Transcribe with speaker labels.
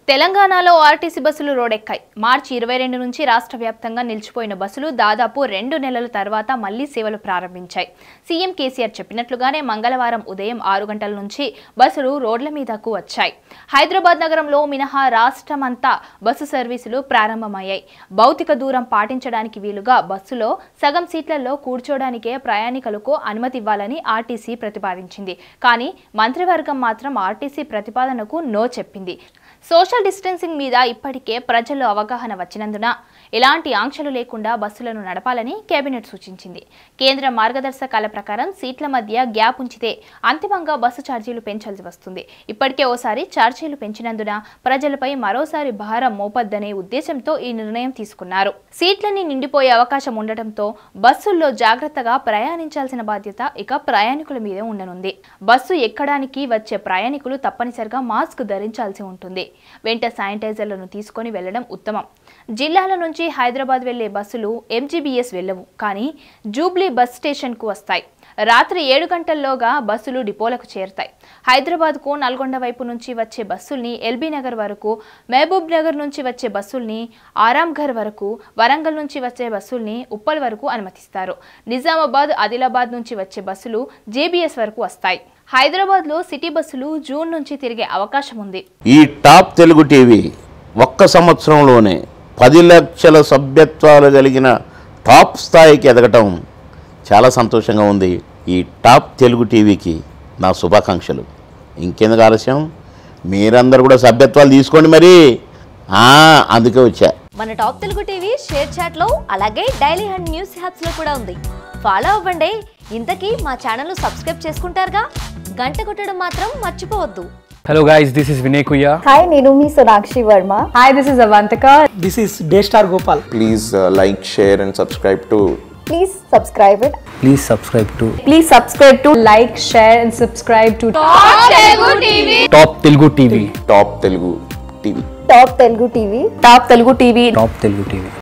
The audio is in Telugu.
Speaker 1: తెలంగాణలో ఆర్టీసీ బస్సులు రోడెక్కాయి మార్చి ఇరవై రెండు నుంచి రాష్ట్ర వ్యాప్తంగా నిలిచిపోయిన బస్సులు దాదాపు రెండు నెలల తర్వాత మళ్లీ సేవలు ప్రారంభించాయి సీఎం కేసీఆర్ చెప్పినట్లుగానే మంగళవారం ఉదయం ఆరు గంటల నుంచి బస్సులు రోడ్ల మీదకు వచ్చాయి హైదరాబాద్ నగరంలో మినహా రాష్ట్రమంతా బస్సు సర్వీసులు ప్రారంభమయ్యాయి భౌతిక దూరం పాటించడానికి వీలుగా బస్సులో సగం సీట్లలో కూర్చోడానికే ప్రయాణికులకు అనుమతి ఇవ్వాలని ఆర్టీసీ ప్రతిపాదించింది కానీ మంత్రివర్గం మాత్రం ఆర్టీసీ ప్రతిపాదనకు నో చెప్పింది సోషల్ డిస్టెన్సింగ్ మీద ఇప్పటికే ప్రజల్లో అవగాహన వచ్చినందున ఎలాంటి ఆంక్షలు లేకుండా బస్సులను నడపాలని కేబినెట్ సూచించింది కేంద్ర మార్గదర్శకాల ప్రకారం సీట్ల మధ్య గ్యాప్ ఉంచితే అంతిమంగా బస్సు ఛార్జీలు పెంచాల్సి వస్తుంది ఇప్పటికే ఓసారి ఛార్జీలు పెంచినందున ప్రజలపై మరోసారి భారం మోపద్దనే ఉద్దేశంతో ఈ నిర్ణయం తీసుకున్నారు సీట్లని నిండిపోయే అవకాశం ఉండటంతో బస్సుల్లో జాగ్రత్తగా ప్రయాణించాల్సిన బాధ్యత ఇక ప్రయాణికుల మీదే ఉండనుంది బస్సు ఎక్కడానికి వచ్చే ప్రయాణికులు తప్పనిసరిగా మాస్క్ ధరించాల్సి ఉంటుంది వెంట శానిటైజర్లను తీసుకొని వెళ్లడం ఉత్తమం జిల్లాల నుంచి హైదరాబాద్ వెళ్లే బస్సులు ఎంజీబీఎస్ వెళ్ళవు కానీ జూబ్లీ బస్ స్టేషన్కు వస్తాయి రాత్రి ఏడు గంటల్లోగా బస్సులు డిపోలకు చేరుతాయి హైదరాబాద్కు నల్గొండ వైపు నుంచి వచ్చే బస్సుల్ని ఎల్బీ నగర్ వరకు మహబూబ్ నగర్ నుంచి వచ్చే బస్సుల్ని ఆరాంఘర్ వరకు వరంగల్ నుంచి వచ్చే బస్సుల్ని ఉప్పల్ వరకు అనుమతిస్తారు నిజామాబాద్ ఆదిలాబాద్ నుంచి వచ్చే బస్సులు జేబీఎస్ వరకు వస్తాయి హైదరాబాద్లో సిటీ బస్సులు జూన్ నుంచి తిరిగే అవకాశం ఉంది
Speaker 2: ఈ టాప్ తెలుగు టీవీ ఒక్క సంవత్సరంలోనే పది లక్షల సభ్యత్వాలు కలిగిన టాప్ స్థాయికి ఎదగటం చాలా సంతోషంగా ఉంది ఈ టాప్ తెలుగు టీవీకి నా శుభాకాంక్షలు ఇంకెందుకు ఆలస్యం మీరందరూ కూడా సభ్యత్వాలు తీసుకోండి మరి ఆ, అందుకే వచ్చా
Speaker 3: మన top Telugu TV ShareChat లో అలాగే డైలీ హండ్ న్యూస్ హ్యాప్స్ లో కూడా ఉంది ఫాలో అవ్వండి ఇంతకీ మా ఛానల్ సబ్స్క్రైబ్ చేసుకుంటారుగా గంట కొట్టడం మాత్రం మర్చిపోవద్దు
Speaker 4: Hello guys, this is Vinay Kuya.
Speaker 5: Hi, Nirumi Sonakshi Verma.
Speaker 6: Hi, this is Avantika.
Speaker 7: This is Daystar Gopal.
Speaker 8: please uh, like, share, and subscribe to
Speaker 5: Please subscribe it.
Speaker 4: Please subscribe to
Speaker 6: Please subscribe to like, share, and subscribe to
Speaker 4: Top Telugu TV.
Speaker 8: Top Telugu TV.
Speaker 5: Top Telugu TV.
Speaker 6: Top Telugu TV.
Speaker 4: Top Telugu TV.